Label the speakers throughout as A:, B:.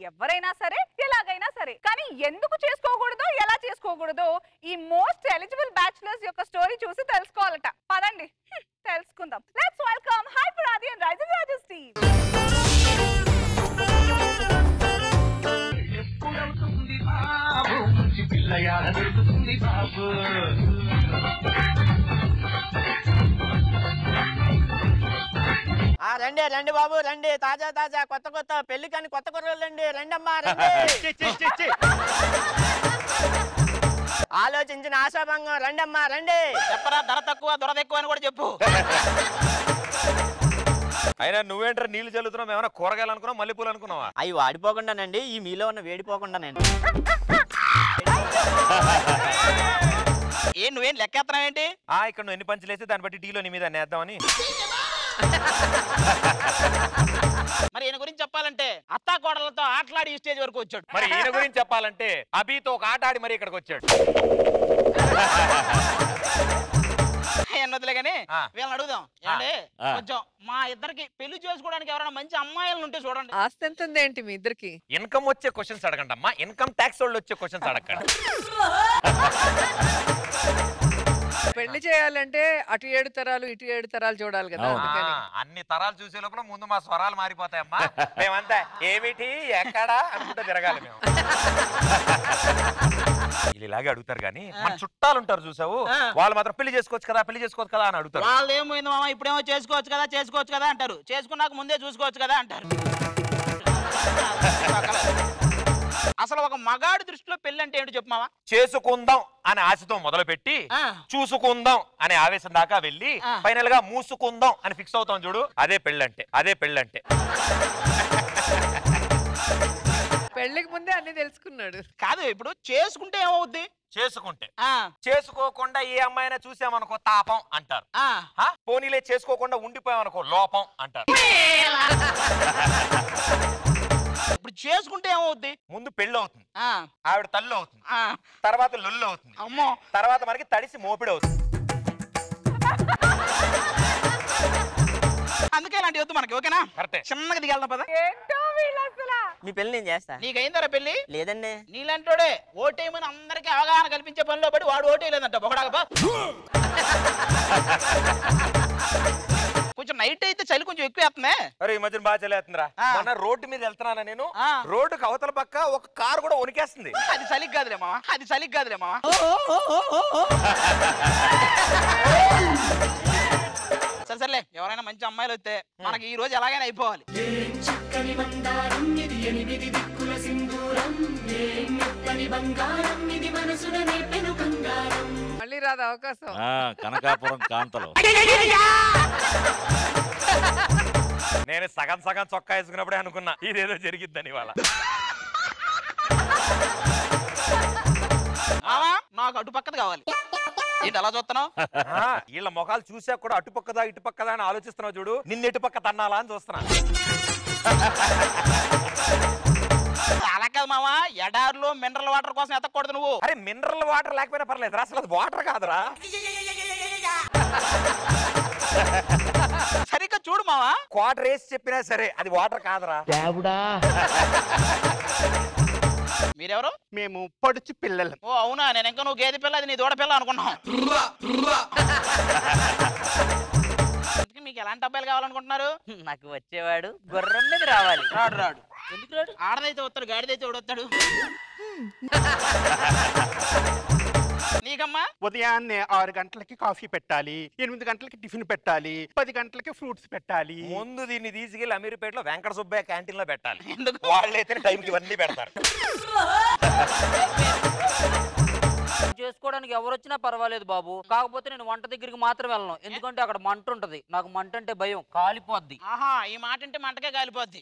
A: ఎవరైనా సరే ఎలాగైనా సరే కానీ ఎందుకు చేసుకోకూడదో ఎలా చేసుకోకూడదో ఈ మోస్ట్ ఎలిజిబుల్ బ్యాచులర్స్ యొక్క స్టోరీ చూసి తెలుసుకోవాలట పదండి హ్మ్, తెలుసుకుందాం లెట్స్ వెల్కమ్ హై పురాది అండ్ రైజింగ్ రాజు టీమ్
B: ఎప్పుడవుతుంది బాబు మంచి పిల్లయాడ దొరుకుతుంది బాబు
C: ఆ రండి రండి బాబు రండి తాజా తాజా కొత్త కొత్త పెళ్లి కాని కొత్త కుర్రోళ్ళు రండి రండి అమ్మా రండి ఆలోచించిన ఆశాభంగం రండి అమ్మా రండి
D: చెప్పరా ధర తక్కువ ధర ఎక్కువ అని కూడా చెప్పు
E: అయినా నువ్వేంటారా నీళ్లు చల్లుతున్నావు ఏమైనా కూరగాయలు అనుకున్నావు మల్లెపూలు అనుకున్నావా
C: అవి వాడిపోకుండానండి ఈ మీలో ఉన్న వేడిపోకుండానండి
D: ఏ నువ్వేం లెక్కేస్తున్నావు ఏంటి
E: ఆ ఇక్కడ నువ్వు ఎన్ని పంచులు వేస్తే దాన్ని బట్టి టీలో నీ మీద నేద్దామని
D: మరి ఈయన గురించి చెప్పాలంటే అత్తా కోడలతో ఆటలాడి ఈ స్టేజ్ వరకు వచ్చాడు
E: మరి ఈయన గురించి చెప్పాలంటే అభితో ఒక ఆట ఆడి మరి ఇక్కడికి వచ్చాడు
D: ఎన్నొద్దులే కానీ
E: ఆ.
D: వీళ్ళని అడుగుదాం
E: ఆ.
D: ఏంటి
E: ఆ.
D: కొంచెం మా ఇద్దరికి పెళ్లి చేసుకోవడానికి ఎవరైనా మంచి అమ్మాయిలు ఉంటే చూడండి
F: ఆస్తి ఎంత ఉంది ఏంటి మీ ఇద్దరికి
E: ఇన్కమ్ వచ్చే క్వశ్చన్స్ అడగండి అమ్మా ఇన్కమ్ ట్యాక్స్ వాళ్ళు వచ్చే క్వశ్చన్స్ అడగండి
F: పెళ్లి చేయాలంటే అటు ఏడు తరాలు ఇటు ఏడు తరాలు చూడాలి కదా
E: ఆ,
F: అందుకని
E: అన్ని తరాలు చూసే లోపల ముందు మా స్వరాలు మారిపోతాయమ్మా మేమంతా ఏమిటి ఎక్కడా అనుకుంటూ తిరగాలి మేము వీళ్ళు ఇలాగే అడుగుతారు కానీ మన చుట్టాలు ఉంటారు చూసావు
D: ఆ.
E: వాళ్ళు మాత్రం పెళ్లి చేసుకోవచ్చు కదా పెళ్లి చేసుకోవచ్చు కదా అని అడుగుతారు
D: వాళ్ళు ఏమైంది మామ ఇప్పుడేమో చేసుకోవచ్చు కదా చేసుకోవచ్చు కదా అంటారు చేసుకున్నాక ముందే చూసుకోవచ్చు కదా అంటారు అసలు ఒక మగాడి దృష్టిలో పెళ్లి అంటే ఏంటో చెప్పు మామ
E: చేసుకుందాం అనే ఆశతో మొదలు పెట్టి
D: ఆ.
E: చూసుకుందాం అనే ఆవేశం దాకా వెళ్ళి
D: ఆ.
E: ఫైనల్ గా మూసుకుందాం అని ఫిక్స్ అవుతాం చూడు అదే పెళ్ళంటే అదే పెళ్ళంటే
F: పెళ్లికి ముందే అన్ని తెలుసుకున్నాడు
D: కాదు ఇప్పుడు చేసుకుంటే ఏమవుద్ది
E: చేసుకుంటే
D: ఆ,
E: చేసుకోకుండా ఏ అమ్మాయినా చూసామనుకో తాపం అంటారు
D: ఆ,
E: హా? పోనీలే చేసుకోకుండా ఉండిపోయామనుకో లోపం అంటారు
D: ఇప్పుడు చేసుకుంటే ఏమవుద్ది
E: ముందు పెళ్ళి అవుతుంది
D: ఆ,
E: ఆవిడ తల్లి అవుతుంది
D: ఆ,
E: తర్వాత లొల్లు అవుతుంది
D: అమ్మో
E: తర్వాత మనకి తడిసి మోపిడి అవుతుంది
D: అందుకే ఇలాంటి వద్దు మనకి ఓకేనా
E: కరెక్టే
D: చిన్నగా దిగెళ్దాం పద
A: ఏంటో వీళ్ళు అసలు
C: మీ పెళ్లి నేను చేస్తా
D: నీకైందరా పెళ్లి
C: లేదండి
D: నీలాంటోడే ఓటేయమని అందరికీ అవగాహన కల్పించే పనిలో పడి వాడు ఓటేయలేదంట ఒకడాగపా కొంచెం నైట్ అయితే చలి కొంచెం ఎక్కువ వేస్తుందే
E: అరే ఈ మధ్యన బాగా చలేస్తుందిరా
D: ఆ.
E: మొన్న రోడ్డు మీద వెళ్తున్నానా నేను
D: ఆ.
E: రోడ్డుకి అవతల పక్క ఒక కారు కూడా ఉనికేస్తుంది
D: అది చలికి కాదులే మామ అది చలికి కాదులే మామ సరే సర్లే ఎవరైనా మంచి అమ్మాయిలు వస్తే మనకి ఈ రోజు ఎలాగైనా అయిపోవాలి
G: చక్కని బంగారం ఇది ఎనిమిది దిక్కుల సింధూరం ఏం మెత్తని బంగారం ఇది మనసున నేపెను బంగారం
F: మళ్ళీ రాదు అవకాశం
H: ఆ, కనకాపురం కాంతలు
E: నేను సగం సగం చొక్కా వేసుకున్నప్పుడే అనుకున్నా ఇదేదో జరిగిద్దని ఇవాళ
D: మామా నాకు అటు పక్కది కావాలి ఏంటి అలా చూస్తున్నావు
E: ఆ, వీళ్ళ ముఖాలు చూసాక కూడా అటుపక్కదా ఇటుపక్కదా అని ఆలోచిస్తున్నావు చూడు నిన్ను ఎటుపక్క తన్నాలా అని చూస్తున్నా
D: అలా కాదు మామా ఎడారిలో మినరల్ వాటర్ కోసం ఎత్తకూడదు నువ్వు
E: అరే మినరల్ వాటర్ లేకపోయినా పర్లేదు అసలు అది వాటర్ కాదురా
D: సరిగ్గా చూడు మావా
E: క్వార్టర్ వేసి చెప్పినా సరే అది వాటర్ కాదురా
D: మీరెవరు
I: మేము పడుచు పిల్లలు
D: ఓ అవునా నేను ఇంకా నువ్వు గేదె పిల్ల అది నీ దూడ పిల్ల అనుకున్నావు ఇంతకీ మీకు ఎలాంటి అబ్బాయిలు కావాలనుకుంటున్నారు
C: నాకు వచ్చేవాడు గుర్రం మీద రావాలి
D: రాడు రాడు ఎందుకు రాడు ఆడదైతే వస్తాడు గాడిదైతే వస్తాడు నీకమ్మా
I: ఉదయాన్నే ఆరు గంటలకి కాఫీ పెట్టాలి ఎనిమిది గంటలకి టిఫిన్ పెట్టాలి పది గంటలకి ఫ్రూట్స్ పెట్టాలి
E: ముందు దీన్ని తీసుకెళ్లి అమీర్పేటలో వెంకట సుబ్బయ్య క్యాంటీన్ లో పెట్టాలి
D: ఎందుకు
E: వాళ్ళైతే టైంకి ఇవన్నీ పెడతారు
J: చేసుకోవడానికి ఎవరు వచ్చినా పర్వాలేదు బాబు కాకపోతే నేను వంట దగ్గరికి మాత్రం వెళ్ళను ఎందుకంటే అక్కడ మంట ఉంటది నాకు మంట అంటే భయం కాలిపోద్ది
D: ఆహా ఈ మాట అంటే మంటకే కాలిపోద్ది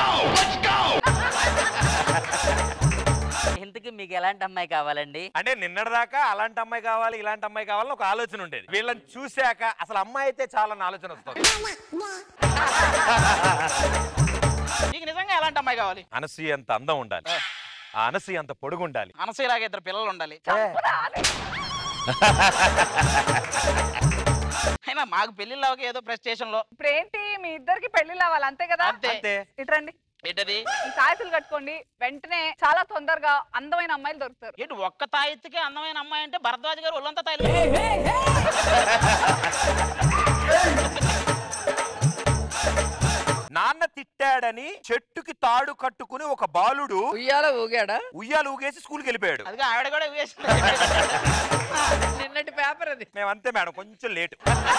J: ఇంతకీ మీకు ఎలాంటి అమ్మాయి కావాలండి
E: అంటే నిన్నటిదాకా అలాంటి అమ్మాయి కావాలి ఇలాంటి అమ్మాయి కావాలని ఒక ఆలోచన ఉండేది వీళ్ళని చూశాక అసలు అమ్మాయి అయితే చాలా ఆలోచన వస్తుంది
D: నీకు నిజంగా ఎలాంటి అమ్మాయి కావాలి
E: అనసూయ అంత అందం ఉండాలి ఆ అనసూయ అంత పొడుగు ఉండాలి
D: అనసూయలాగా ఇద్దరు పిల్లలు ఉండాలి అయినా మాకు పెళ్లిళ్ళకి ఏదో ప్రెస్టేషన్ లో
A: ఇప్పుడు ఏంటి మీ ఇద్దరికి పెళ్లిళ్ళు అవ్వాలి అంతే కదా
D: అంతే
E: అంతే
A: ఇట్రండి
D: ఏంటది
A: ఈ తాయెత్తులు కట్టుకోండి వెంటనే చాలా తొందరగా అందమైన అమ్మాయిలు దొరుకుతారు
D: ఏంటి ఒక్క తాయెత్తుకి అందమైన అమ్మాయి అంటే భరద్వాజ్ గారు ఒళ్ళంతా తాయిలు
E: నాన్న తిట్టాడని చెట్టుకి తాడు కట్టుకుని ఒక బాలుడు
F: ఉయ్యాల ఊగాడా
E: ఉయ్యాలు ఊగేసి స్కూల్కి వెళ్ళిపోయాడు
D: అదిగా ఆవిడ కూడా వేసింది
F: నిన్నటి పేపర్ అది
E: మేము అంతే మేడం కొంచెం లేట్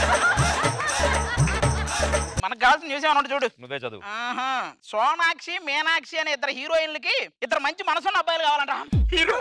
D: మనకు కావాల్సిన న్యూస్ ఏమన్నా ఉంటే చూడు
E: నువ్వే చదువు
D: ఆహా సోనాక్షి మీనాక్షి అనే ఇద్దరు హీరోయిన్లకి ఇద్దరు మంచి మనసున్న అబ్బాయిలు కావాలంట హీరో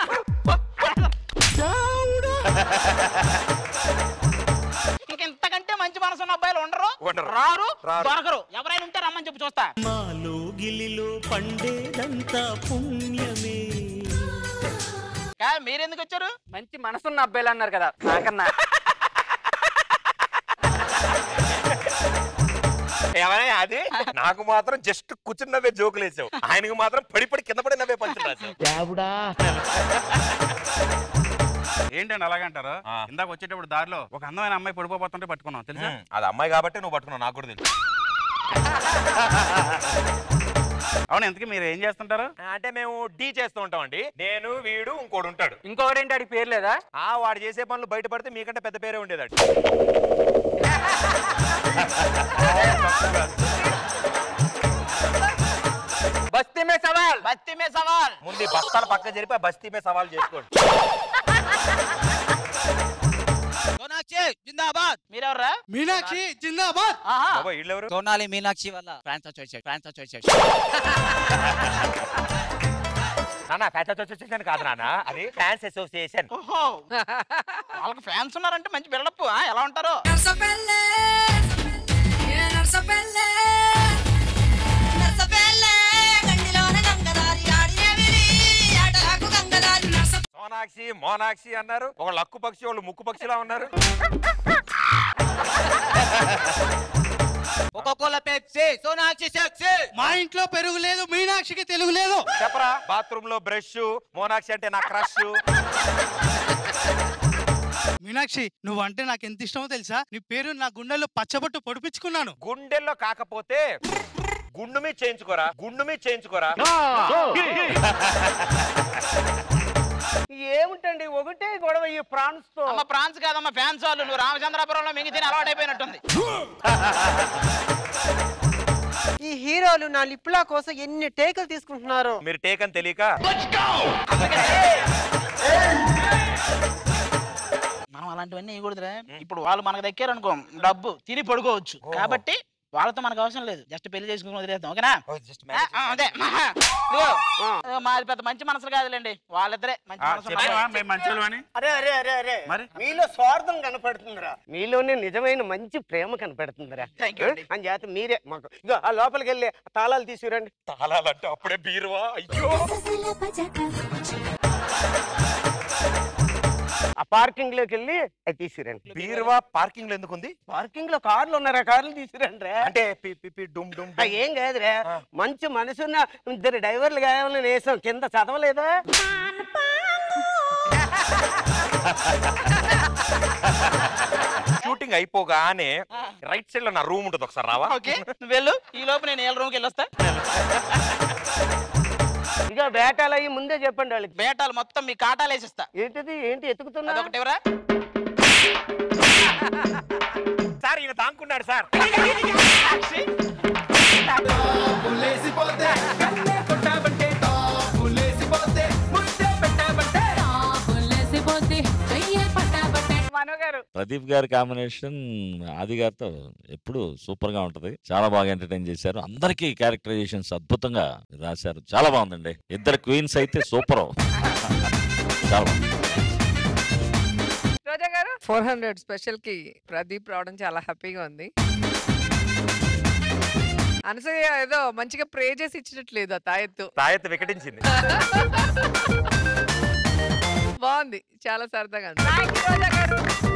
D: ఇంక ఇంతకంటే మంచి మనసున్న అబ్బాయిలు ఉండరు
E: ఉండరు.
D: రారు
E: రారు.
D: దొరకరు ఎవరైనా ఉంటే రమ్మని చెప్పి చూస్తా
G: మాలో గిలిలో పండేదంతా పుణ్యమే
D: కా మీరెందుకు వచ్చారు
J: మంచి మనసున్న అబ్బాయిలు అన్నారు కదా నాకన్నా
E: ఏమన్నా అది నాకు మాత్రం జస్ట్ కూర్చుని నవ్వే జోకులు వేసావు ఆయనకు మాత్రం పడి పడి కింద పడి నవ్వే పంచులు రాసావు
I: ఏంటండి అలాగంటారు
E: ఆ.
I: ఇందాక వచ్చేటప్పుడు దారిలో ఒక అందమైన అమ్మాయి పడిపోతుంటే పట్టుకున్నాం తెలుసా
E: ఉమ్, అది అమ్మాయి కాబట్టి నువ్వు పట్టుకున్నావు నాకు కూడా తెలుసు
I: అవును ఎంతకీ మీరు ఏం చేస్తుంటారు
E: అంటే మేము డీ చేస్తూ ఉంటాం అండి నేను వీడు ఇంకోడు ఉంటాడు
J: ఇంకొకరేంటి ఆడికి పేరు లేదా
E: ఆ వాడు చేసే పనులు బయటపడితే మీకంటే పెద్ద పేరే ఉండేదండి
J: బస్తీ మే సవాల్
D: బస్తీ మే సవాల్
E: ముందు ఈ బస్తాలు పక్క జరిపి ఆ బస్తీ మీద సవాల్ చేసుకోండి
K: సోనాక్షి జిందాబాద్
D: మీరెవర్రా
K: మీనాక్షి జిందాబాద్
D: ఆహా
E: బాబా వీళ్ళెవరు
K: సోనాలి మీనాక్షి వల్ల ఫ్రాన్స్ వచ్చేసాడు ఫ్రాన్స్ వచ్చేసాడు
E: నాన్న ఫ్యాన్స్ అసోసియేషన్ కాదు నాన్న అది ఫ్యాన్స్ అసోసియేషన్
D: ఓహో వాళ్ళకి ఫ్యాన్స్ ఉన్నారంటే మంచి బిల్డప్ ఎలా ఉంటారో
E: సోనాక్షి మోనాక్షి అన్నారు ఒక లక్కు పక్షి వాళ్ళు ముక్కు పక్షిలా ఉన్నారు
K: కోకోకోలా పెప్సీ సోనాక్షి సెక్సీ
L: మా ఇంట్లో పెరుగు లేదు మీనాక్షికి తెలుగు లేదు
E: చెప్పరా బాత్రూమ్ లో బ్రష్ మోనాక్షి అంటే నా క్రష్
L: మీనాక్షి నువ్వంటే నాకు ఎంత ఇష్టమో తెలుసా నీ పేరు నా గుండెల్లో పచ్చబొట్టు పొడిపించుకున్నాను
E: గుండెల్లో కాకపోతే గుండు మీద చేయించుకోరా గుండు మీద చేయించుకోరా
C: ఏమిటండి ఒకటే గొడవ ఈ ప్రాన్స్ తో
D: అమ్మ ఫ్రాన్స్ కాదమ్మ ఫ్యాన్స్ వాళ్ళు నువ్వు రామచంద్రపురంలో మింగితే అలవాటు అయిపోయినట్టుంది
C: ఈ హీరోలు నా లిప్లా కోసం ఎన్ని టేకులు తీసుకుంటున్నారు
E: మీరు టేక్ అని తెలియక
D: మనం అలాంటివన్నీ వేయకూడదురా ఇప్పుడు వాళ్ళు మనకు దక్కారనుకో డబ్బు తిని పడుకోవచ్చు కాబట్టి వాళ్ళతో మనకు అవసరం లేదు జస్ట్ పెళ్లి చేసుకుని వదిలేద్దాం ఓకేనా ఆ, ఆ, అదే ఇదిగో, ఇదిగో మాది పెద్ద మంచి మనసులు కాదులేండి వాళ్ళిద్దరే మంచి మనసులు
I: చెప్పావా మేము మంచోళ్ళు అని
C: అరే అరే అరే అరే
I: మరి?
C: మీలో స్వార్థం కనపడుతుందిరా మీలోనే నిజమైన మంచి ప్రేమ కనపడుతుందిరా
D: Thank you అండి.
C: అని చేత మీరే మాకు ఇగో ఆ లోపలికి వెళ్ళి ఆ తాళాలు తీసుకురండి
E: తాళాలంటే అప్పుడే బీరువా అయ్యో
C: ఆ పార్కింగ్ లోకి వెళ్ళి అది తీసుకురండి
E: బీరువా పార్కింగ్ లో ఎందుకు ఉంది
C: పార్కింగ్ లో కార్లు ఉన్నారా కార్లు తీసుకురండి రా
E: అంటే పి పి పి డుమ్ డుమ్
C: ఆ, ఏం కాదురా మంచి మనసున్న ఇద్దరు డ్రైవర్లు కావాలని వేసాం కింద చదవలేదా
E: షూటింగ్ అయిపోగానే రైట్ సైడ్ లో నా రూమ్ ఉంటుంది ఒకసారి రావా
D: ఓకే నువ్వు వెళ్ళు ఈ లోపు నేను ఏళ్ళ రూమ్కి వెళ్ళొస్తా
C: ఇక బేటాలు అయ్యి ముందే చెప్పండి వాళ్ళకి
D: బేటాలు మొత్తం మీ కాటాలు వేసిస్తా
C: ఏంటిది ఏంటి ఎత్తుకుతున్నా
D: అదొకటి ఎవరా
E: సార్ ఈయన దాంకున్నాడు సార్
A: మనో గారు
H: ప్రదీప్ గారి కాంబినేషన్ ఆది గారితో ఎప్పుడు సూపర్ గా ఉంటది చాలా బాగా ఎంటర్టైన్ చేశారు అందరికీ క్యారెక్టరైజేషన్స్ అద్భుతంగా రాశారు చాలా బాగుందండి ఇద్దరు క్వీన్స్ అయితే సూపర్ చాలా బాగుంది.
A: రోజా గారు
F: ఫోర్ హండ్రెడ్ స్పెషల్ కి ప్రదీప్ రావడం చాలా హ్యాపీగా ఉంది అనసూయ ఏదో మంచిగా ప్రే చేసి ఇచ్చినట్లేదు ఆ తాయెత్తు
E: తాయెత్తు వికటించింది
F: బాగుంది చాలా సరదాగా ఉంది
A: థ్యాంక్ యూ రోజా గారు